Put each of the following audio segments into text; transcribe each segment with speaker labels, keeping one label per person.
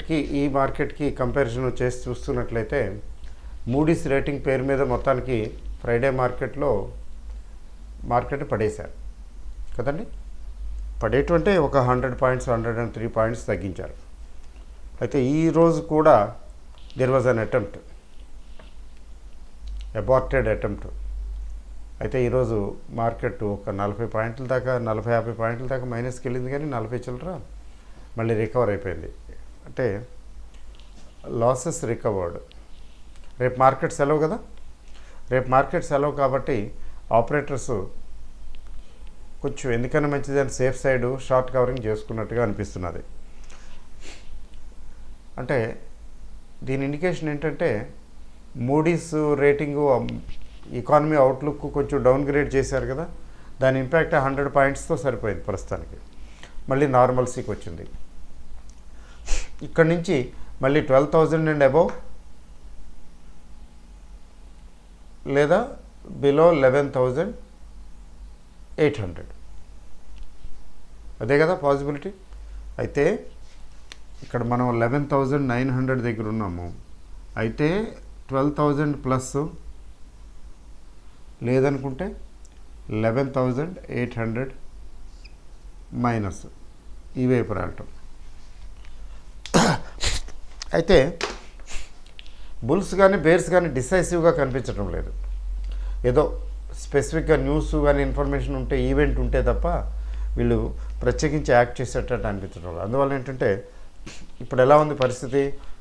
Speaker 1: మార్కెట్కి ఈ మార్కెట్కి కంపారిజన్ చేసి చూస్తున్నట్లయితే మూడీస్ రేటింగ్ పేరు మీద మొత్తానికి ఫ్రైడే మార్కెట్లో మార్కెట్ పడేశారు కదండి పడేయటం అంటే ఒక hundred points hundred and three points తగ్గించారు అయితే ఈ రోజు కూడా there was an attempt aborted attempt అయితే ఈరోజు మార్కెట్ ఒక నలభై పాయింట్ల దాకా నలభై యాభై పాయింట్ల దాకా మైనస్కి వెళ్ళింది కానీ నలభై చిల్లర మళ్ళీ రికవర్ అయిపోయింది అంటే లాసెస్ రికవర్డ్ రేపు మార్కెట్ సెలవు కదా రేపు మార్కెట్ సెలవు కాబట్టి ఆపరేటర్స్ కొంచెం ఎందుకైనా మంచిది అని సేఫ్ సైడ్ షార్ట్ కవరింగ్ చేసుకున్నట్టుగా అనిపిస్తున్నది అంటే దీని ఇండికేషన్ ఏంటంటే మూడీస్ రేటింగు ఎకానమీ అవుట్లుక్ కొంచెం డౌన్ గ్రేడ్ చేశారు కదా దాని ఇంపాక్ట్ హండ్రెడ్ పాయింట్స్తో సరిపోయింది ప్రస్తుతానికి మళ్ళీ నార్మల్సీకి వచ్చింది ఇక్కడి నుంచి మళ్ళీ ట్వెల్వ్ థౌజండ్ అండ్ అబౌవ్ లేదా below eleven thousand eight hundred అదే కదా పాసిబిలిటీ అయితే ఇక్కడ మనం లెవెన్ థౌజండ్ నైన్ హండ్రెడ్ దగ్గర ఉన్నాము అయితే ట్వెల్వ్ థౌజండ్ ప్లస్ లేదనుకుంటే eleven thousand eight hundred minus ఈ వైపు రావటం అయితే బుల్స్ కానీ బేర్స్ కానీ డిసైసివ్గా కనిపించడం లేదు ఏదో స్పెసిఫిక్గా న్యూస్ కానీ ఇన్ఫర్మేషన్ ఉంటే ఈవెంట్ ఉంటే తప్ప వీళ్ళు ప్రత్యేకించి యాక్ట్ చేసేటట్టు అనిపించడం లేదు అందువల్ల ఏంటంటే ఇప్పుడు ఎలా ఉంది పరిస్థితి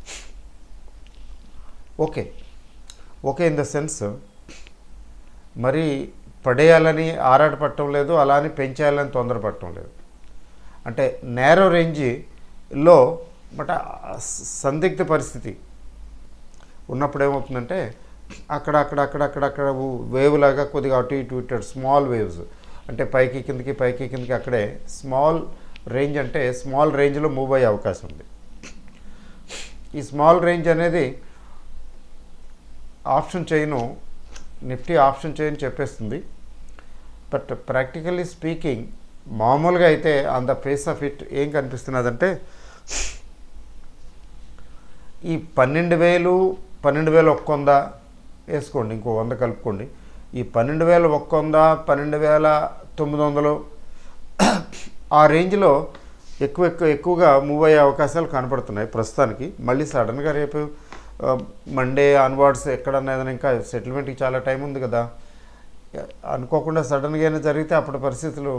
Speaker 1: okay okay in the sense మరి పడేయాలని ఆరాటపడటం లేదు అలా అని పెంచేయాలని తొందరపడటం లేదు అంటే నేరో రేంజ్లో బట్ సందిగ్ధ పరిస్థితి ఉన్నప్పుడు ఏమవుతుందంటే అక్కడ అక్కడ అక్కడ అక్కడ అక్కడ వేవ్ లాగా కొద్దిగా అటు ఇటు ఇటు స్మాల్ వేవ్స్ అంటే పైకి కిందకి పైకి కిందకి అక్కడే స్మాల్ రేంజ్ అంటే స్మాల్ రేంజ్లో మూవ్ అయ్యే అవకాశం ఉంది ఈ స్మాల్ రేంజ్ అనేది option chain Nifty option chain చెప్పేస్తుంది బట్ ప్రాక్టికల్లీ స్పీకింగ్ మామూలుగా అయితే on the face of it ఏం కనిపిస్తున్నదంటే ఈ పన్నెండు వేలు పన్నెండు వేలు ఒక్క వంద వేసుకోండి ఇంకో వంద కలుపుకోండి ఈ పన్నెండు వేల ఒక్క వంద పన్నెండు వేల తొమ్మిది వందలు ఆ రేంజ్లో ఎక్కువ ఎక్కువ ఎక్కువగా మూవ్ అయ్యే అవకాశాలు కనపడుతున్నాయి ప్రస్తుతానికి మళ్ళీ సడన్గా రేపు ఆ, మండే అన్వార్డ్స్ ఎక్కడన్నా ఏదైనా ఇంకా సెటిల్మెంట్కి చాలా టైం ఉంది కదా అనుకోకుండా సడన్గా అయినా జరిగితే అప్పుడు పరిస్థితులు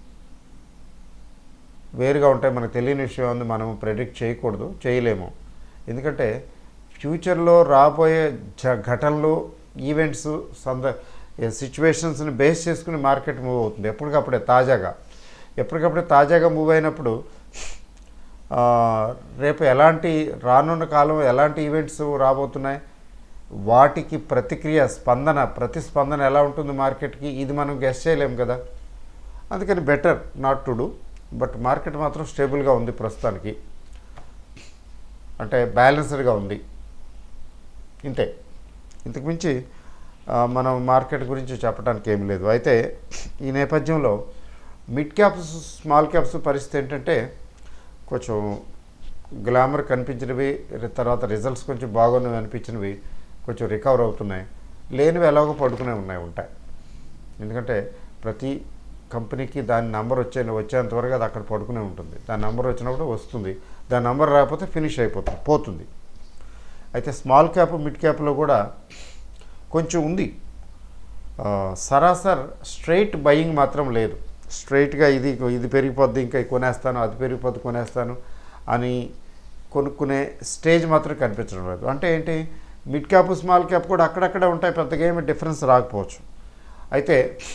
Speaker 1: వేరుగా ఉంటాయి మనకు తెలియని విషయం ఉంది మనం ప్రెడిక్ట్ చేయకూడదు చేయలేము ఎందుకంటే ఫ్యూచర్లో రాబోయే జ ఘటనలు ఈవెంట్స్ సంద సిచ్యువేషన్స్ని బేస్ చేసుకుని మార్కెట్ మూవ్ అవుతుంది ఎప్పటికప్పుడే తాజాగా ఎప్పటికప్పుడే తాజాగా మూవ్ అయినప్పుడు ఆ, రేపు ఎలాంటి రానున్న కాలం ఎలాంటి ఈవెంట్స్ రాబోతున్నాయి వాటికి ప్రతిక్రియ స్పందన ప్రతిస్పందన ఎలా ఉంటుంది మార్కెట్కి ఇది మనం గెస్ట్ చేయలేము కదా అందుకని better not to do but market మాత్రం స్టేబుల్గా ఉంది ప్రస్తుతానికి అంటే బ్యాలెన్స్డ్గా ఉంది ఇంతే ఇంతకు మించి ఆ, మనం మార్కెట్ గురించి చెప్పడానికి ఏం లేదు అయితే ఈ నేపథ్యంలో మిడ్ క్యాప్స్ స్మాల్ క్యాప్స్ పరిస్థితి ఏంటంటే కొంచెం గ్లామర్ కనిపించినవి రి- తర్వాత రిజల్ట్స్ కొంచెం బాగున్నవి అనిపించినవి కొంచెం రికవర్ అవుతున్నాయి లేనివి ఎలాగో పడుకునే ఉన్నాయి ఉంటాయి ఎందుకంటే ప్రతి కంపెనీకి దాని నంబర్ వచ్చే వచ్చేంత వరకు అది అక్కడ పడుకునే ఉంటుంది దాని నంబర్ వచ్చినప్పుడు వస్తుంది దాని నంబర్ రాకపోతే ఫినిష్ అయిపోతుంది పోతుంది అయితే స్మాల్ క్యాప్ మిడ్ క్యాప్లో కూడా కొంచెం ఉంది ఆ, సరాసర్ స్ట్రైట్ బయింగ్ మాత్రం లేదు స్ట్రైట్గా ఇది ఇది పెరిగిపోద్ది ఇంకా కొనేస్తాను అది పెరిగిపోద్ది కొనేస్తాను అని కొనుక్కునే స్టేజ్ మాత్రం కనిపించడం లేదు అంటే ఏంటి మిడ్ క్యాప్ స్మాల్ క్యాప్ కూడా అక్కడక్కడ ఉంటాయి పెద్దగా ఏమి డిఫరెన్స్ రాకపోవచ్చు అయితే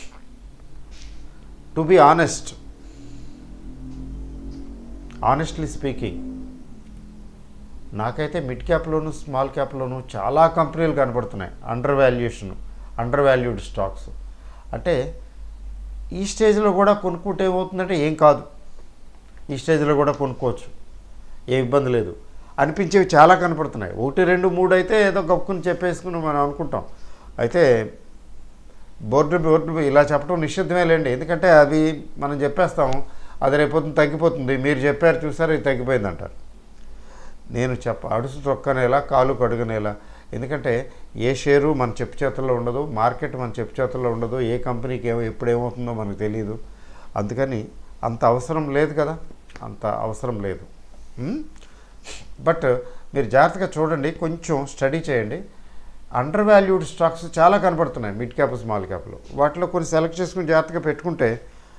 Speaker 1: to be honest honestly speaking నాకైతే మిడ్ క్యాప్లోను స్మాల్ క్యాప్లోను చాలా కంపెనీలు కనబడుతున్నాయి undervaluation undervalued stocks అంటే ఈ స్టేజ్లో కూడా కొనుక్కుంటే ఏమవుతుందంటే ఏం కాదు ఈ స్టేజ్లో కూడా కొనుక్కోవచ్చు ఏ ఇబ్బంది లేదు అనిపించేవి చాలా కనపడుతున్నాయి ఒకటి రెండు మూడు అయితే ఏదో గొప్పకుని చెప్పేసుకుని మనం అనుకుంటాం అయితే బోర్డు బోర్డు ఇలా చెప్పడం నిషిద్ధమే లేండి ఎందుకంటే అవి మనం చెప్పేస్తాం అది రేపొద్దున తగ్గిపోతుంది మీరు చెప్పారు చూసారు ఇది తగ్గిపోయింది అంటారు నేను చెప్ప అడుసు తొక్కనేలా కాలు కడుగనేలా ఎందుకంటే ఏ షేరు మన చెప్పు చేతుల్లో ఉండదు మార్కెట్ మన చెప్పు చేతుల్లో ఉండదు ఏ కంపెనీకి ఏమో ఎప్పుడు ఏమవుతుందో మనకు తెలియదు అందుకని అంత అవసరం లేదు కదా అంత అవసరం లేదు ఉమ్? బట్ మీరు జాగ్రత్తగా చూడండి కొంచెం స్టడీ చేయండి అండర్ వాల్యూడ్ స్టాక్స్ చాలా కనపడుతున్నాయి మిడ్ క్యాప్ స్మాల్ క్యాప్లో వాటిలో కొన్ని సెలెక్ట్ చేసుకుని జాగ్రత్తగా పెట్టుకుంటే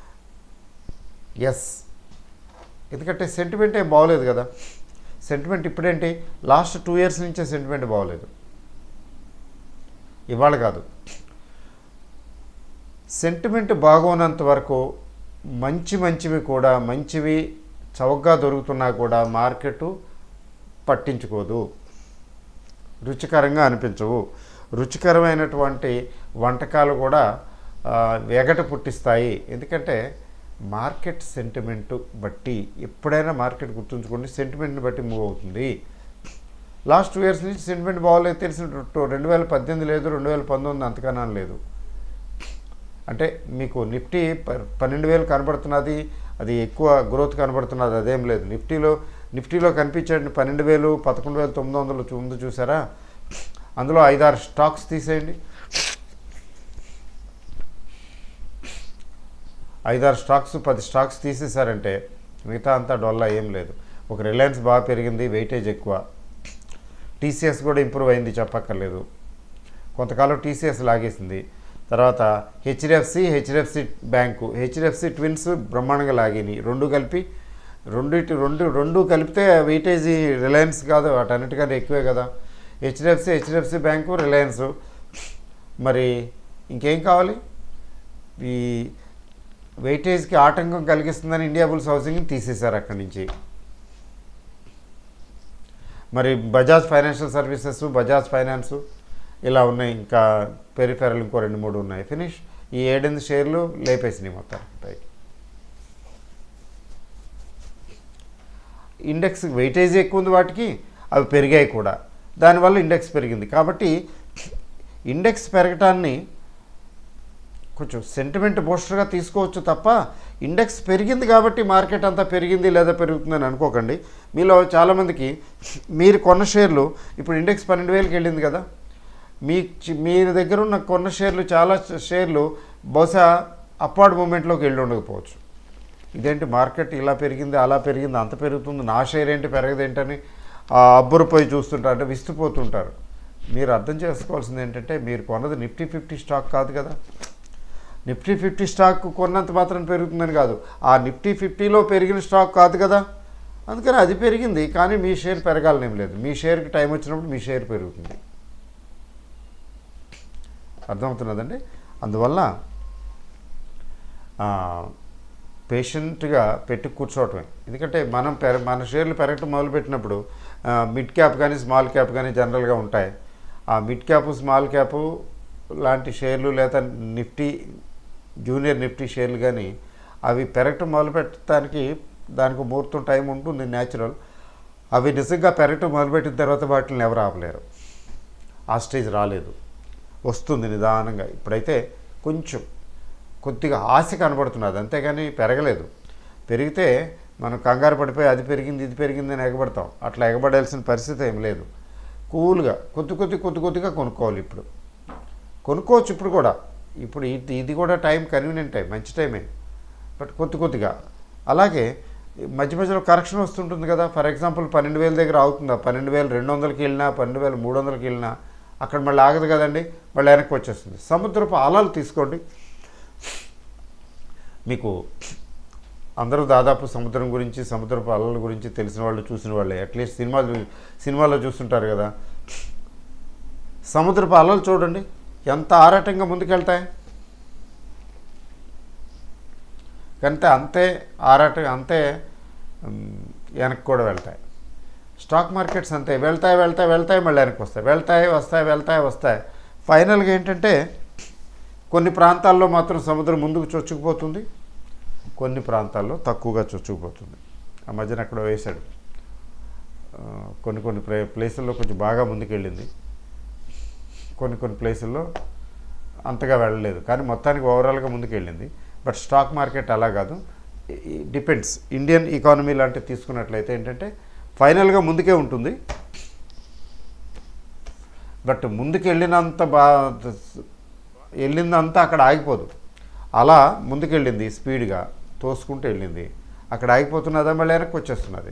Speaker 1: ఎస్ ఎందుకంటే సెంటిమెంట్ ఏం బాగోలేదు కదా సెంటిమెంట్ ఇప్పుడేంటి లాస్ట్ టూ ఇయర్స్ నుంచే సెంటిమెంట్ బాగోలేదు ఇవాళ కాదు సెంటిమెంట్ బాగోనంత వరకు మంచి మంచివి కూడా మంచివి చౌకగా దొరుకుతున్నా కూడా మార్కెట్ పట్టించుకోదు రుచికరంగా అనిపించవు రుచికరమైనటువంటి వంటకాలు కూడా ఆ, వెగట పుట్టిస్తాయి ఎందుకంటే మార్కెట్ సెంటిమెంట్ బట్టి ఎప్పుడైనా మార్కెట్ గుర్తుంచుకోండి సెంటిమెంట్ని బట్టి మూవ్ అవుతుంది లాస్ట్ టూ ఇయర్స్ నుంచి సెంటిమెంట్ బాగోలేదు తెలిసిన రెండు వేల పద్దెనిమిది లేదు రెండు వేల పంతొమ్మిది అంతకన్నా లేదు అంటే మీకు నిఫ్టీ ప- పన్నెండు వేలు కనబడుతున్నది అది ఎక్కువ గ్రోత్ కనబడుతున్నది అదేం లేదు నిఫ్టీలో నిఫ్టీలో కనిపించే పన్నెండు వేలు పదకొండు వేల తొమ్మిది వందలు చూ- ఉంది చూసారా అందులో ఐదారు స్టాక్స్ తీసేయండి ఐదారు స్టాక్స్ పది స్టాక్స్ తీసేశారంటే మిగతా అంతా డొల్లా ఏం లేదు ఒక రిలయన్స్ బాగా పెరిగింది వెయిటేజ్ ఎక్కువ టీసీఎస్ కూడా ఇంప్రూవ్ అయింది చెప్పక్కర్లేదు కొంతకాలం టీసీఎస్ లాగేసింది తర్వాత హెచ్డిఎఫ్సి హెచ్డిఎఫ్సి బ్యాంకు హెచ్డిఎఫ్సి ట్విన్స్ బ్రహ్మాండంగా లాగినాయి రెండు కలిపి రెండిటి రెండు రెండు కలిపితే వెయిటేజీ రిలయన్స్ కాదు వాటన్నిటికంటే ఎక్కువే కదా హెచ్డిఎఫ్సి హెచ్డిఎఫ్సి బ్యాంకు రిలయన్స్ మరి ఇంకేం కావాలి ఈ వెయిటేజ్కి ఆటంకం కలిగిస్తుందని ఇండియా బుల్స్ హౌసింగ్ని తీసేశారు అక్కడి నుంచి మరి Bajaj financial services Bajaj finance ఇలా ఉన్నాయి ఇంకా పెరిఫెరల్ ఇంకో రెండు మూడు ఉన్నాయి ఫినిష్ ఈ ఏడెనిమిది షేర్లు లేపేసినాయి మొత్తం పైకి ఇండెక్స్ వెయిటేజ్ ఎక్కువ ఉంది వాటికి అవి పెరిగాయి కూడా దానివల్ల ఇండెక్స్ పెరిగింది కాబట్టి ఇండెక్స్ పెరగటాన్ని కొంచెం సెంటిమెంట్ బూస్టర్గా తీసుకోవచ్చు తప్ప ఇండెక్స్ పెరిగింది కాబట్టి మార్కెట్ అంతా పెరిగింది లేదా పెరుగుతుందని అనుకోకండి మీలో చాలామందికి మీరు కొన్న షేర్లు ఇప్పుడు ఇండెక్స్ పన్నెండు వేలకి వెళ్ళింది కదా మీ చి- మీ దగ్గర ఉన్న కొన్న షేర్లు చాలా షేర్లు బహుశా అప్వార్డ్ మూమెంట్లోకి వెళ్ళి ఉండకపోవచ్చు ఇదేంటి మార్కెట్ ఇలా పెరిగింది అలా పెరిగింది అంత పెరుగుతుంది నా షేర్ ఏంటి పెరగదేంటని ఆ అబ్బురపోయి చూస్తుంటారు అంటే విస్తుపోతుంటారు మీరు అర్థం చేసుకోవాల్సింది ఏంటంటే మీరు కొన్నది నిఫ్టీ ఫిఫ్టీ స్టాక్ కాదు కదా నిఫ్టీ ఫిఫ్టీ స్టాక్ కొన్నంత మాత్రం పెరుగుతుందని కాదు ఆ నిఫ్టీ ఫిఫ్టీలో పెరిగిన స్టాక్ కాదు కదా అందుకని అది పెరిగింది కానీ మీ షేర్ పెరగాలనేం లేదు మీ షేర్కి టైం వచ్చినప్పుడు మీ షేర్ పెరుగుతుంది అర్థమవుతున్నదండి అందువల్ల పేషెంట్గా పెట్టి కూర్చోవటమే ఎందుకంటే మనం పెర మన షేర్లు పెరగటం మొదలుపెట్టినప్పుడు ఆ, మిడ్ క్యాప్ కానీ స్మాల్ క్యాప్ కానీ జనరల్గా ఉంటాయి ఆ మిడ్ క్యాప్ స్మాల్ క్యాప్ లాంటి షేర్లు లేదా నిఫ్టీ జూనియర్ నిఫ్టీ షేర్లు కానీ అవి పెరగటం మొదలుపెట్టడానికి దానికి ముహూర్తం టైం ఉంటుంది న్యాచురల్ అవి నిజంగా పెరగటం మొదలుపెట్టిన తర్వాత వాటిని ఎవరు ఆపలేరు ఆ స్టేజ్ రాలేదు వస్తుంది నిదానంగా ఇప్పుడైతే కొంచెం కొద్దిగా ఆశ కనబడుతున్నది అంతేగాని పెరగలేదు పెరిగితే మనం కంగారు పడిపోయి అది పెరిగింది ఇది పెరిగింది అని ఎగబడతాం అట్లా ఎగబడాల్సిన పరిస్థితి ఏం లేదు కూల్గా కొద్ది కొద్ది కొద్ది కొద్దిగా కొనుక్కోవాలి ఇప్పుడు కొనుక్కోవచ్చు ఇప్పుడు కూడా ఇప్పుడు ఇది ఇది కూడా టైం కన్వీనియంట్ టైం మంచి టైమే బట్ కొద్ది కొద్దిగా అలాగే మధ్య మధ్యలో కరెక్షన్ వస్తుంటుంది కదా ఫర్ ఎగ్జాంపుల్ పన్నెండు వేల దగ్గర అవుతుందా పన్నెండు వేలు రెండు వందలకి వెళ్ళినా పన్నెండు వేలు మూడు వందలకి వెళ్ళినా అక్కడ మళ్ళీ ఆగదు కదండి మళ్ళీ వెనక్కి వచ్చేస్తుంది సముద్రపు అలలు తీసుకోండి మీకు అందరూ దాదాపు సముద్రం గురించి సముద్రపు అలల గురించి తెలిసిన వాళ్ళు చూసిన వాళ్ళే అట్లీస్ట్ సినిమాలు సినిమాలో చూస్తుంటారు కదా సముద్రపు అలలు చూడండి ఎంత ఆరాటంగా ముందుకెళ్తాయి కంటే అంతే ఆరాట అంతే ఉమ్, వెనక్కి కూడా వెళ్తాయి స్టాక్ మార్కెట్స్ అంతే వెళ్తాయి వెళ్తాయి వెళ్తాయి మళ్ళీ వెనక్కి వస్తాయి వెళ్తాయి వస్తాయి వెళ్తాయి వస్తాయి ఫైనల్గా ఏంటంటే కొన్ని ప్రాంతాల్లో మాత్రం సముద్రం ముందుకు చొచ్చుకుపోతుంది కొన్ని ప్రాంతాల్లో తక్కువగా చొచ్చుకుపోతుంది ఆ మధ్యన అక్కడ వేశాడు ఆ, కొన్ని కొన్ని ప్లే ప్లేసుల్లో కొంచెం బాగా ముందుకెళ్ళింది కొన్ని కొన్ని ప్లేసుల్లో అంతగా వెళ్ళలేదు కానీ మొత్తానికి ఓవరాల్గా ముందుకెళ్ళింది బట్ స్టాక్ మార్కెట్ అలా కాదు డిపెండ్స్ ఇండియన్ ఎకానమీ లాంటివి తీసుకున్నట్లయితే ఏంటంటే ఫైనల్గా ముందుకే ఉంటుంది బట్ ముందుకు వెళ్ళినంత బా వెళ్ళిందంతా అక్కడ ఆగిపోదు అలా ముందుకెళ్ళింది స్పీడ్గా తోసుకుంటూ వెళ్ళింది అక్కడ ఆగిపోతున్నదా మళ్ళీ వెనక్కి వచ్చేస్తున్నది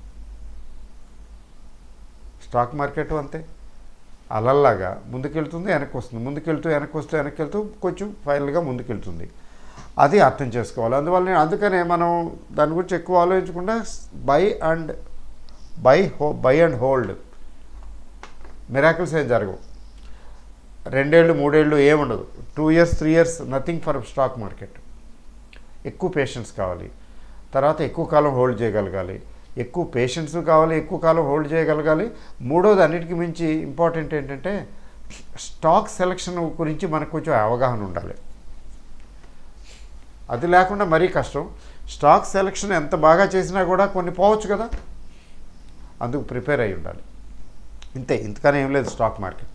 Speaker 1: స్టాక్ మార్కెట్ అంతే అలల్లాగా ముందుకెళ్తుంది వెనక్కి వస్తుంది ముందుకెళ్తూ వెనక్కి వస్తూ వెనక్కి వెళ్తూ కొంచెం ఫైనల్గా ముందుకెళ్తుంది అది అర్థం చేసుకోవాలి అందువల్ల నేను అందుకనే మనం దాని గురించి ఎక్కువ ఆలోచించకుండా buy and buy ho buy and hold miracles ఏం జరగవు రెండేళ్ళు మూడేళ్ళు ఏముండదు two years three years nothing for stock market ఎక్కువ పేషెన్స్ కావాలి తర్వాత ఎక్కువ కాలం హోల్డ్ చేయగలగాలి ఎక్కువ పేషెన్స్ కావాలి ఎక్కువ కాలం హోల్డ్ చేయగలగాలి మూడోది అన్నిటికీ మించి ఇంపార్టెంట్ ఏంటంటే స్టాక్ సెలక్షన్ గురించి మనకు కొంచెం అవగాహన ఉండాలి అది లేకుండా మరీ కష్టం స్టాక్ సెలక్షన్ ఎంత బాగా చేసినా కూడా కొన్ని పోవచ్చు కదా అందుకు ప్రిపేర్ అయి ఉండాలి ఇంతే ఇంతకనే ఏం లేదు స్టాక్ మార్కెట్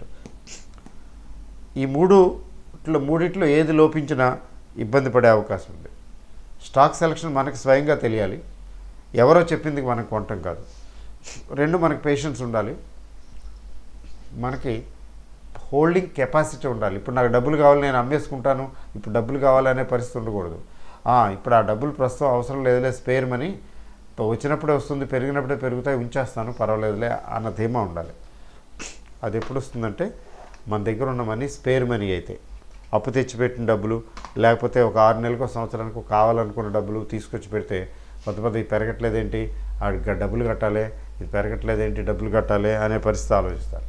Speaker 1: ఈ మూడు ఇట్లా మూడిట్లో ఏది లోపించినా ఇబ్బంది పడే అవకాశం ఉంది స్టాక్ సెలక్షన్ మనకి స్వయంగా తెలియాలి ఎవరో చెప్పింది మనం కొనటం కాదు రెండు మనకి పేషెన్స్ ఉండాలి మనకి హోల్డింగ్ కెపాసిటీ ఉండాలి ఇప్పుడు నాకు డబ్బులు కావాలి నేను అమ్మేసుకుంటాను ఇప్పుడు డబ్బులు కావాలనే పరిస్థితి ఉండకూడదు ఆ, ఇప్పుడు ఆ డబ్బులు ప్రస్తుతం అవసరం లేదులే స్పేర్ మనీ వచ్చినప్పుడే వస్తుంది పెరిగినప్పుడే పెరుగుతాయి ఉంచేస్తాను పర్వాలేదులే అన్న ధీమా ఉండాలి అది ఎప్పుడు వస్తుందంటే మన దగ్గర ఉన్న మనీ స్పేర్ మనీ అయితే అప్పు తెచ్చిపెట్టిన డబ్బులు లేకపోతే ఒక ఆరు నెలలకు సంవత్సరానికి కావాలనుకున్న డబ్బులు తీసుకొచ్చి పెడితే కొత్త కొత్త ఇది పెరగట్లేదేంటి ఆడికి డబ్బులు కట్టాలి ఇది పెరగట్లేదేంటి డబ్బులు కట్టాలి అనే పరిస్థితి ఆలోచిస్తారు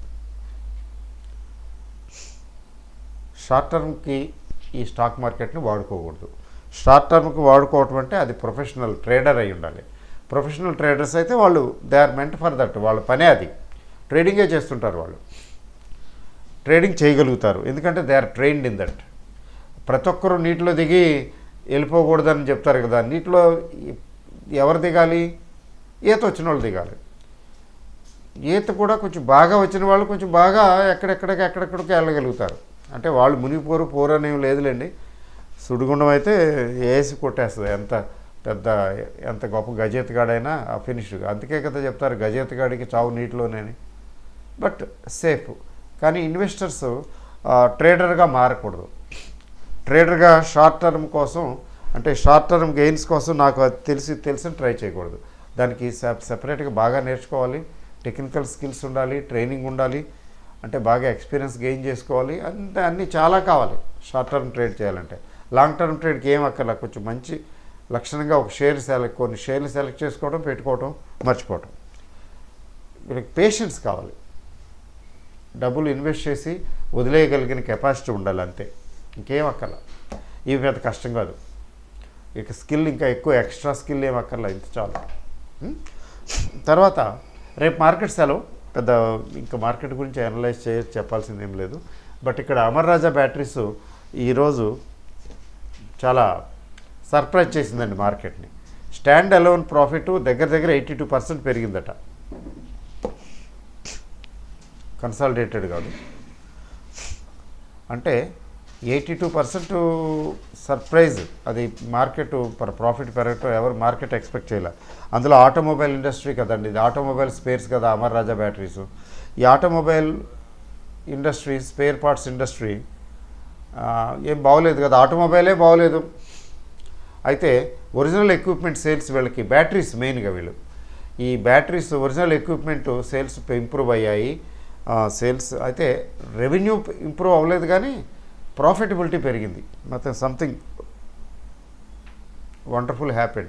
Speaker 1: షార్ట్ టర్మ్కి ఈ స్టాక్ మార్కెట్ని వాడుకోకూడదు షార్ట్ టర్మ్కి వాడుకోవటం అంటే అది ప్రొఫెషనల్ ట్రేడర్ అయి ఉండాలి ప్రొఫెషనల్ ట్రేడర్స్ అయితే వాళ్ళు they are meant for that వాళ్ళ పనే అది ట్రేడింగే చేస్తుంటారు వాళ్ళు ట్రేడింగ్ చేయగలుగుతారు ఎందుకంటే they are trained in that ప్రతి ఒక్కరు నీటిలో దిగి వెళ్ళిపోకూడదని చెప్తారు కదా నీటిలో ఎవరు దిగాలి ఈత వచ్చిన వాళ్ళు దిగాలి ఈత కూడా కొంచెం బాగా వచ్చిన వాళ్ళు కొంచెం బాగా ఎక్కడెక్కడికి ఎక్కడెక్కడికి వెళ్ళగలుగుతారు అంటే వాళ్ళు మునిగిపోరు పోరు అనేవి లేదులేండి సుడిగుండం అయితే వేసి కొట్టేస్తుంది ఎంత పెద్ద ఎంత గొప్ప గజేతగాడైనా ఫినిష్ అందుకే కదా చెప్తారు గజేతగాడికి చావు నీటిలోనేని బట్ సేఫ్ కానీ ఇన్వెస్టర్స్ ట్రేడర్గా మారకూడదు ట్రేడర్గా షార్ట్ టర్మ్ కోసం అంటే షార్ట్ టర్మ్ గెయిన్స్ కోసం నాకు అది తెలిసి తెలిసి ట్రై చేయకూడదు దానికి సెపరేట్గా బాగా నేర్చుకోవాలి టెక్నికల్ స్కిల్స్ ఉండాలి ట్రైనింగ్ ఉండాలి అంటే బాగా ఎక్స్పీరియన్స్ గెయిన్ చేసుకోవాలి అంటే అన్నీ చాలా కావాలి షార్ట్ టర్మ్ ట్రేడ్ చేయాలంటే లాంగ్ టర్మ్ ట్రేడ్కి ఏం అక్కర్లా కొంచెం మంచి లక్షణంగా ఒక షేర్ సెలెక్ట్ కొన్ని షేర్లు సెలెక్ట్ చేసుకోవడం పెట్టుకోవడం మర్చిపోవడం వీళ్ళకి పేషెన్స్ కావాలి డబ్బులు ఇన్వెస్ట్ చేసి వదిలేయగలిగిన కెపాసిటీ ఉండాలి అంతే ఇంకేం అక్కర్లా ఇవి పెద్ద కష్టం కాదు ఇక స్కిల్ ఇంకా ఎక్కువ ఎక్స్ట్రా స్కిల్ ఏం అక్కర్లా ఇంత చాలు ఉం? తర్వాత రేపు మార్కెట్ సెలవు పెద్ద ఇంకా మార్కెట్ గురించి అనలైజ్ చేయ చెప్పాల్సింది ఏం లేదు బట్ ఇక్కడ అమర్ రాజా బ్యాటరీస్ ఈరోజు చాలా సర్ప్రైజ్ చేసిందండి మార్కెట్ని స్టాండ్ అలోన్ ప్రాఫిట్ దగ్గర దగ్గర ఎయిటీ టూ పర్సెంట్ పెరిగిందట కన్సాలిడేటెడ్ కాదు అంటే ఎయిటీ టూ పర్సెంట్ సర్ప్రైజ్ అది మార్కెట్ ప్రాఫిట్ పెరగటం ఎవరు మార్కెట్ ఎక్స్పెక్ట్ చేయలే అందులో ఆటోమొబైల్ ఇండస్ట్రీ కదండి ఇది ఆటోమొబైల్ స్పేర్స్ కదా అమర్ రాజా బ్యాటరీస్ ఈ automobile industry spare parts industry ఆ, ఏం బాగోలేదు కదా ఆటోమొబైలే బాగోలేదు అయితే ఒరిజినల్ ఎక్విప్మెంట్ సేల్స్ వీళ్ళకి బ్యాటరీస్ మెయిన్గా వీళ్ళు ఈ batteries original equipment sales improve అయ్యాయి సేల్స్ అయితే రెవెన్యూ ఇంప్రూవ్ అవ్వలేదు కానీ ప్రాఫిటబిలిటీ పెరిగింది మొత్తం సంథింగ్ వండర్ఫుల్ హ్యాపెండ్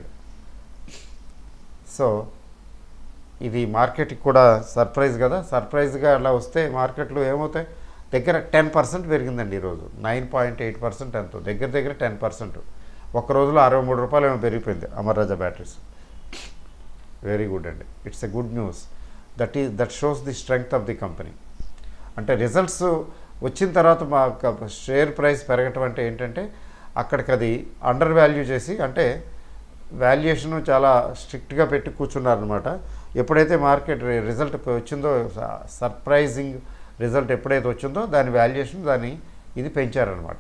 Speaker 1: సో ఇది మార్కెట్కి కూడా సర్ప్రైజ్ కదా సర్ప్రైజ్గా అలా వస్తే మార్కెట్లో ఏమవుతాయి దగ్గర టెన్ పర్సెంట్ పెరిగిందండి ఈరోజు నైన్ పాయింట్ ఎయిట్ పర్సెంట్ ఎంతో దగ్గర దగ్గర టెన్ పర్సెంట్ ఒక్క రోజులో అరవై మూడు రూపాయలు ఏమో పెరిగిపోయింది Amar Raja batteries very good అండి it's a good news that ఈ that shows the strength of the company అంటే రిజల్ట్స్ వచ్చిన తర్వాత మా షేర్ ప్రైస్ పెరగటం అంటే ఏంటంటే అక్కడికి అది అండర్ వాల్యూ చేసి అంటే వాల్యుయేషన్ చాలా స్ట్రిక్ట్గా పెట్టి కూర్చున్నారనమాట ఎప్పుడైతే మార్కెట్ రిజల్ట్ వచ్చిందో సర్ప్రైజింగ్ రిజల్ట్ ఎప్పుడైతే వచ్చిందో దాని వాల్యుయేషన్ దాన్ని ఇది పెంచారనమాట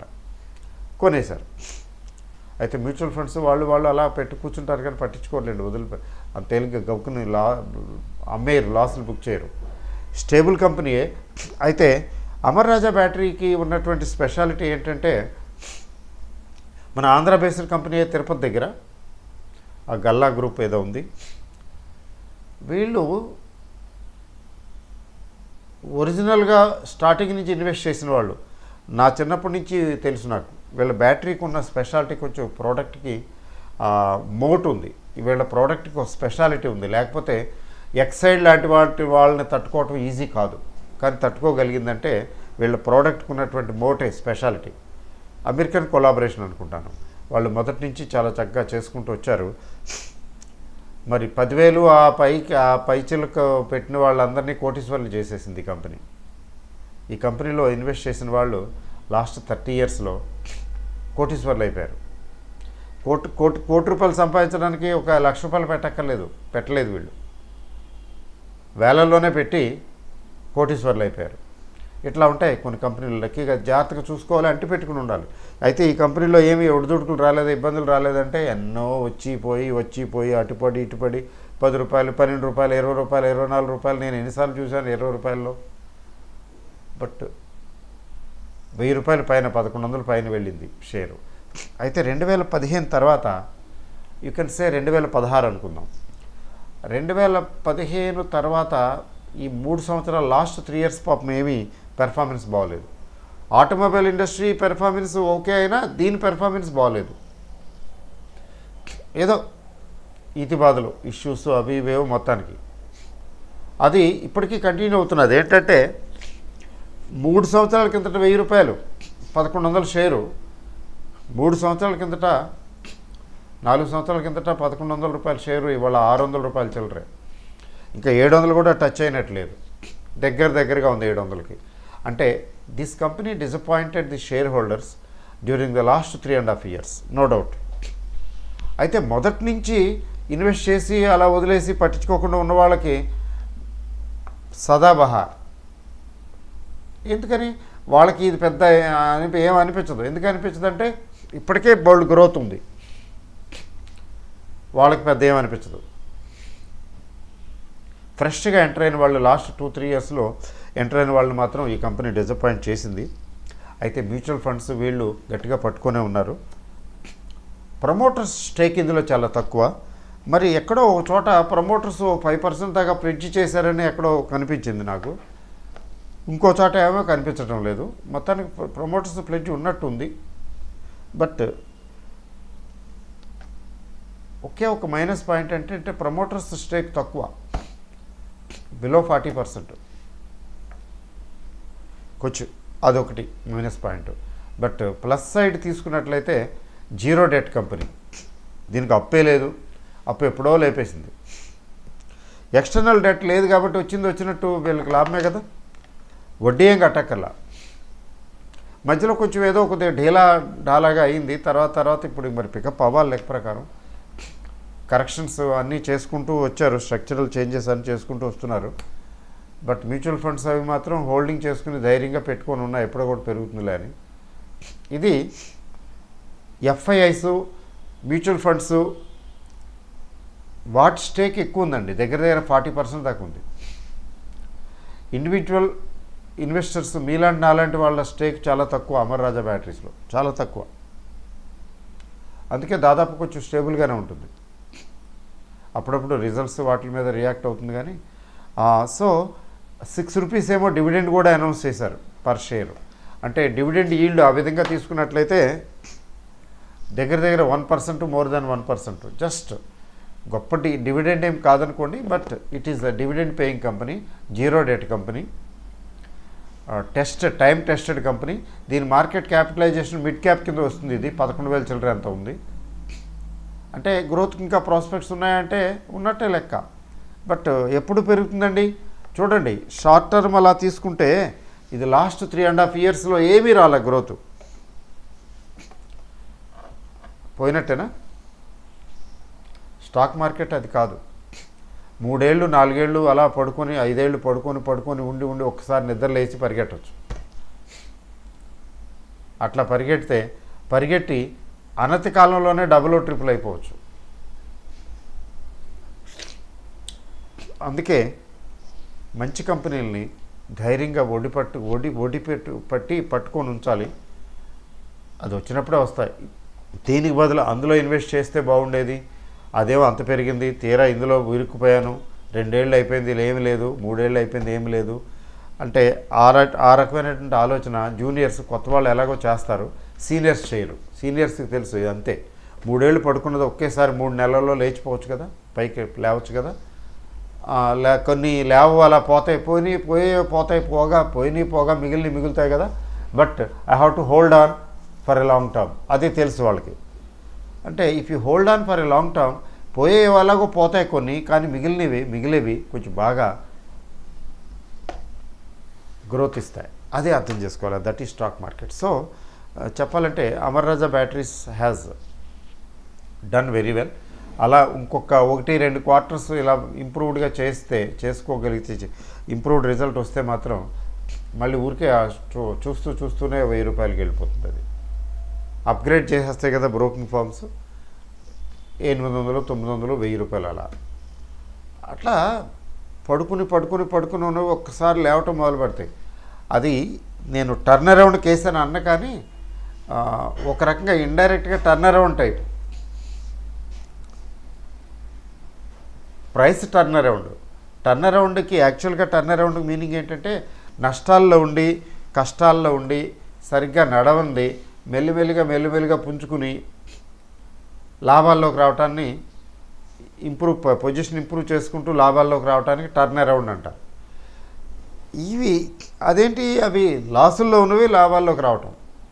Speaker 1: కొనేశారు అయితే మ్యూచువల్ ఫండ్స్ వాళ్ళు వాళ్ళు అలా పెట్టి కూర్చుంటారు కానీ పట్టించుకోలేండి వదిలి అంత తేలిగ్గా గవ్వుకుని లా అమ్మేయరు లాస్లు బుక్ చేయరు స్టేబుల్ కంపెనీయే అయితే అమర్ రాజా బ్యాటరీకి ఉన్నటువంటి స్పెషాలిటీ ఏంటంటే మన ఆంధ్ర బేస్డ్ కంపెనీ తిరుపతి దగ్గర ఆ గల్లా గ్రూప్ ఏదో ఉంది వీళ్ళు ఒరిజినల్గా స్టార్టింగ్ నుంచి ఇన్వెస్ట్ చేసిన వాళ్ళు నా చిన్నప్పటి నుంచి తెలుసు నాకు వీళ్ళ బ్యాటరీకి ఉన్న స్పెషాలిటీ కొంచెం ప్రోడక్ట్కి మోట్ ఉంది వీళ్ళ ప్రోడక్ట్కి ఒక స్పెషాలిటీ ఉంది లేకపోతే ఎక్సైడ్ లాంటి వాటి వాళ్ళని తట్టుకోవటం ఈజీ కాదు కానీ తట్టుకోగలిగిందంటే వీళ్ళ ప్రోడక్ట్కి ఉన్నటువంటి మోటే స్పెషాలిటీ అమెరికన్ కొలాబరేషన్ అనుకుంటాను వాళ్ళు మొదటి నుంచి చాలా చక్కగా చేసుకుంటూ వచ్చారు మరి పదివేలు ఆ పైకి ఆ పైచిలకు పెట్టిన వాళ్ళందరినీ కోటీశ్వర్లు చేసేసింది ఈ కంపెనీ ఈ కంపెనీలో ఇన్వెస్ట్ చేసిన వాళ్ళు లాస్ట్ థర్టీ ఇయర్స్లో కోటీశ్వర్లు అయిపోయారు కోటి కోటి కోటి రూపాయలు సంపాదించడానికి ఒక లక్ష రూపాయలు పెట్టక్కర్లేదు పెట్టలేదు వీళ్ళు వేలల్లోనే పెట్టి కోటీశ్వర్లు అయిపోయారు ఇట్లా ఉంటాయి కొన్ని కంపెనీలు లక్కీగా జాగ్రత్తగా చూసుకోవాలి అంటి పెట్టుకుని ఉండాలి అయితే ఈ కంపెనీలో ఏమి ఒడిదుడుకులు రాలేదు ఇబ్బందులు రాలేదంటే ఎన్నో వచ్చి పోయి వచ్చి పోయి అటుపడి ఇటుపడి పది రూపాయలు పన్నెండు రూపాయలు ఇరవై రూపాయలు ఇరవై నాలుగు రూపాయలు నేను ఎన్నిసార్లు చూశాను ఇరవై రూపాయల్లో బట్ వెయ్యి రూపాయల పైన పదకొండు వందల పైన వెళ్ళింది షేరు అయితే రెండు వేల పదిహేను తర్వాత యూ కెన్ సే రెండు వేల పదహారు అనుకుందాం రెండు వేల పదిహేను తర్వాత ఈ మూడు సంవత్సరాల లాస్ట్ త్రీ ఇయర్స్ పాపం ఏమీ పెర్ఫార్మెన్స్ బాగోలేదు ఆటోమొబైల్ ఇండస్ట్రీ పెర్ఫార్మెన్స్ ఓకే అయినా దీని పెర్ఫార్మెన్స్ బాగోలేదు ఏదో ఈతి బాధలు ఇష్యూస్ అవి ఇవేవో మొత్తానికి అది ఇప్పటికీ కంటిన్యూ అవుతున్నది ఏంటంటే మూడు సంవత్సరాల కిందట వెయ్యి రూపాయలు పదకొండు వందల షేరు మూడు సంవత్సరాల కిందట నాలుగు సంవత్సరాల కిందట పదకొండు వందల రూపాయల షేరు ఇవాళ ఆరు వందల రూపాయలు చిల్లరే ఇంకా ఏడు వందలు కూడా టచ్ అయినట్లేదు దగ్గర దగ్గరగా ఉంది ఏడు వందలకి అంటే this company disappointed the shareholders during the last three and half years no doubt అయితే మొదటి నుంచి ఇన్వెస్ట్ చేసి అలా వదిలేసి పట్టించుకోకుండా ఉన్న వాళ్ళకి సదాబహార్ ఎందుకని వాళ్ళకి ఇది పెద్ద అనిపి ఏం అనిపించదు ఎందుకు అనిపించదు అంటే ఇప్పటికే బోల్డ్ గ్రోత్ ఉంది వాళ్ళకి పెద్ద ఏం అనిపించదు ఫ్రెష్గా ఎంటర్ అయిన వాళ్ళు లాస్ట్ టూ త్రీ ఇయర్స్లో ఎంటర్ అయిన వాళ్ళు మాత్రం ఈ కంపెనీ డిసప్పాయింట్ చేసింది అయితే మ్యూచువల్ ఫండ్స్ వీళ్ళు గట్టిగా పట్టుకొనే ఉన్నారు ప్రమోటర్స్ స్టేక్ ఇందులో చాలా తక్కువ మరి ఎక్కడో ఒక చోట ప్రమోటర్స్ ఫైవ్ పర్సెంట్ దాకా ప్రిడ్జ్ చేశారని ఎక్కడో కనిపించింది నాకు ఇంకో చోట ఏమో కనిపించడం లేదు మొత్తానికి ప్రమోటర్స్ ప్లెడ్జ్ ఉన్నట్టు ఉంది బట్ ఒకే ఒక మైనస్ పాయింట్ అంటే అంటే ప్రమోటర్స్ స్టేక్ తక్కువ బిలో ఫార్టీ పర్సెంట్ కొంచెం అదొకటి minus point but plus side తీసుకున్నట్లయితే జీరో డెట్ కంపెనీ దీనికి అప్పే లేదు అప్పు ఎప్పుడో లేపేసింది ఎక్స్టర్నల్ డెట్ లేదు కాబట్టి వచ్చింది వచ్చినట్టు వీళ్ళకి లాభమే కదా వడ్డీ ఏం కట్టక్కర్లా మధ్యలో కొంచెం ఏదో కొద్దిగా ఢీలా ఢాలాగా అయింది తర్వాత తర్వాత ఇప్పుడు మరి పికప్ అవ్వాలి లెక్క ప్రకారం కరెక్షన్స్ అన్నీ చేసుకుంటూ వచ్చారు స్ట్రక్చరల్ చేంజెస్ అన్నీ చేసుకుంటూ వస్తున్నారు బట్ మ్యూచువల్ ఫండ్స్ అవి మాత్రం హోల్డింగ్ చేసుకుని ధైర్యంగా పెట్టుకొని ఉన్నాయి ఎప్పుడో కూడా పెరుగుతుందిలే అని ఇది FIIs mutual funds what stake ఎక్కువ ఉందండి దగ్గర దగ్గర ఫార్టీ పర్సెంట్ దాకా ఉంది ఇండివిజువల్ ఇన్వెస్టర్స్ మీలాంటి నాలాంటి వాళ్ళ స్టేక్ చాలా తక్కువ అమర్ రాజా బ్యాటరీస్లో చాలా తక్కువ అందుకే దాదాపు కొంచెం స్టేబుల్గానే ఉంటుంది అప్పుడప్పుడు రిజల్ట్స్ వాటి మీద రియాక్ట్ అవుతుంది కానీ సో సిక్స్ రూపీస్ ఏమో డివిడెండ్ కూడా అనౌన్స్ చేశారు పర్ షేర్ అంటే డివిడెండ్ ఈల్డ్ ఆ విధంగా తీసుకున్నట్లయితే దగ్గర దగ్గర one percent more than one percent just గొప్ప డి డివిడెండ్ ఏం కాదనుకోండి but it is the dividend paying company zero debt company test time tested company దీని మార్కెట్ క్యాపిటలైజేషన్ మిడ్ క్యాప్ కింద వస్తుంది ఇది పదకొండు వేల చిల్లర ఎంత ఉంది అంటే గ్రోత్కి ఇంకా ప్రాస్పెక్ట్స్ ఉన్నాయంటే ఉన్నట్టే లెక్క బట్ ఎప్పుడు పెరుగుతుందండి చూడండి షార్ట్ టర్మ్ అలా తీసుకుంటే ఇది లాస్ట్ త్రీ అండ్ హాఫ్ ఇయర్స్లో ఏమీ రాలే గ్రోత్ పోయినట్టేనా స్టాక్ మార్కెట్ అది కాదు మూడేళ్ళు నాలుగేళ్ళు అలా పడుకొని ఐదేళ్ళు పడుకొని పడుకొని ఉండి ఉండి ఒక్కసారి నిద్ర లేచి పరిగెట్టవచ్చు అట్లా పరిగెడితే పరిగెట్టి అనతి కాలంలోనే డబుల్ ట్రిపుల్ అయిపోవచ్చు అందుకే మంచి కంపెనీలని ధైర్యంగా ఒడి పట్టు ఒడి ఒడి పెట్టు పట్టి పట్టుకొని ఉంచాలి అది వచ్చినప్పుడే వస్తాయి దీనికి బదులు అందులో ఇన్వెస్ట్ చేస్తే బాగుండేది అదేమో అంత పెరిగింది తీరా ఇందులో ఇరుక్కుపోయాను రెండేళ్ళు అయిపోయింది ఇలా ఏమీ లేదు మూడేళ్ళు అయిపోయింది ఏమీ లేదు అంటే ఆ ర ఆ రకమైనటువంటి ఆలోచన జూనియర్స్ కొత్త వాళ్ళు ఎలాగో చేస్తారు సీనియర్స్ చేయరు సీనియర్స్కి తెలుసు ఇది అంతే మూడేళ్ళు పడుకున్నది ఒకేసారి మూడు నెలల్లో లేచిపోవచ్చు కదా పైకి లేవచ్చు కదా ఆ, లే కొన్ని లేవు అలా పోతాయి పోయి పోయి పోతాయి పోగా పోయినాయి పోగా మిగిలిన మిగులుతాయి కదా but I have to hold on for a long term అది తెలుసు వాళ్ళకి అంటే if you hold on for a long term పోయే వాళ్ళకు పోతాయి కొన్ని కానీ మిగిలినవి మిగిలేవి కొంచెం బాగా గ్రోత్ ఇస్తాయి అదే అర్థం చేసుకోవాలి దట్ ఈ స్టాక్ మార్కెట్ సో చెప్పాలంటే Amar Raja batteries has done very well అలా ఇంకొక ఒకటి రెండు క్వార్టర్స్ ఇలా ఇంప్రూవ్డ్గా చేస్తే చేసుకోగలిగితే ఇంప్రూవ్డ్ రిజల్ట్ వస్తే మాత్రం మళ్ళీ ఊరికే ఆ చూ- చూస్తూ చూస్తూనే వెయ్యి రూపాయలకి వెళ్ళిపోతుంది అది అప్గ్రేడ్ చేసేస్తే కదా బ్రోకింగ్ ఫార్మ్స్ ఎనిమిది వందలు తొమ్మిది వందలు వెయ్యి రూపాయలు అలా అట్లా పడుకుని పడుకుని పడుకుని ఉన్నవి ఒక్కసారి లేవటం మొదలు పెడతాయి అది నేను టర్న్ అరౌండ్ కేసు అని అన్న కానీ ఆ, ఒక రకంగా ఇండైరెక్ట్గా turn around type price turn around turn అరౌండ్కి యాక్చువల్గా టర్న్ అరౌండ్ మీనింగ్ ఏంటంటే నష్టాల్లో ఉండి కష్టాల్లో ఉండి సరిగ్గా నడవండి మెల్లిమెల్లిగా మెల్లిమెల్లిగా పుంజుకుని లాభాల్లోకి రావటాన్ని ఇంప్రూవ్ పొజిషన్ ఇంప్రూవ్ చేసుకుంటూ లాభాల్లోకి రావడానికి టర్న్ అరౌండ్ అంటారు ఇవి అదేంటి అవి లాసుల్లో ఉన్నవి లాభాల్లోకి రావటం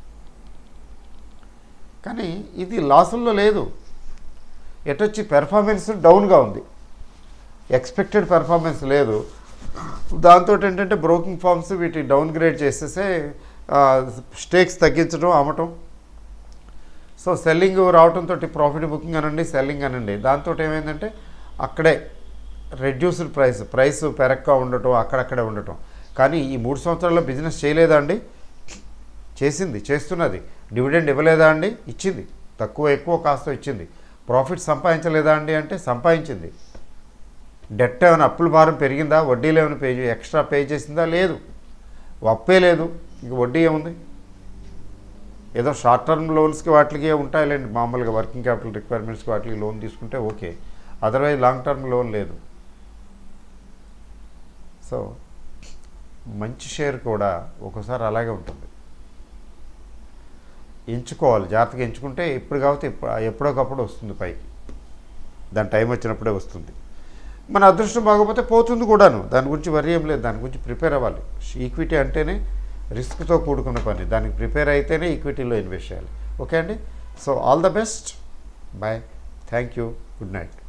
Speaker 1: కానీ ఇది లాసుల్లో లేదు ఎటొచ్చి పెర్ఫార్మెన్స్ డౌన్గా ఉంది ఎక్స్పెక్టెడ్ పెర్ఫార్మెన్స్ లేదు దాంతో ఏంటంటే బ్రోకింగ్ ఫార్మ్స్ వీటి డౌన్ గ్రేడ్ చేసేసే స్టేక్స్ తగ్గించడం అమ్మటం సో సెల్లింగ్ రావడంతో ప్రాఫిట్ బుకింగ్ అనండి సెల్లింగ్ అనండి దాంతో ఏమైందంటే అక్కడే రెడ్యూస్డ్ ప్రైస్ ప్రైస్ పెరక్క ఉండటం అక్కడక్కడే ఉండటం కానీ ఈ మూడు సంవత్సరాల్లో బిజినెస్ చేయలేదా అండి చేసింది చేస్తున్నది డివిడెండ్ ఇవ్వలేదా అండి ఇచ్చింది తక్కువ ఎక్కువ కాస్త ఇచ్చింది ప్రాఫిట్ సంపాదించలేదా అండి అంటే సంపాదించింది డెట్ ఏమైనా అప్పుల భారం పెరిగిందా వడ్డీలు ఏమైనా పే చే- ఎక్స్ట్రా పే చేసిందా లేదు అప్పే లేదు ఇంక వడ్డీ ఏముంది ఏదో షార్ట్ టర్మ్ లోన్స్కి వాటికి ఉంటాయిలేండి మామూలుగా వర్కింగ్ క్యాపిటల్ రిక్వైర్మెంట్స్కి వాటికి లోన్ తీసుకుంటే okay otherwise long term loan లేదు సో మంచి షేర్ కూడా ఒక్కోసారి అలాగే ఉంటుంది ఎంచుకోవాలి జాగ్రత్తగా ఎంచుకుంటే ఎప్పుడు కాబట్టి ఎప్పుడు ఎప్పుడోకప్పుడు వస్తుంది పైకి దాని టైం వచ్చినప్పుడే వస్తుంది మన అదృష్టం బాగోపోతే పోతుంది కూడాను దాని గురించి వరి ఏం లేదు దాని గురించి ప్రిపేర్ అవ్వాలి ఈక్విటీ అంటేనే రిస్క్తో కూడుకున్న పని దానికి ప్రిపేర్ అయితేనే ఈక్విటీలో ఇన్వెస్ట్ చేయాలి ఓకే అండి so all the best bye thank you good night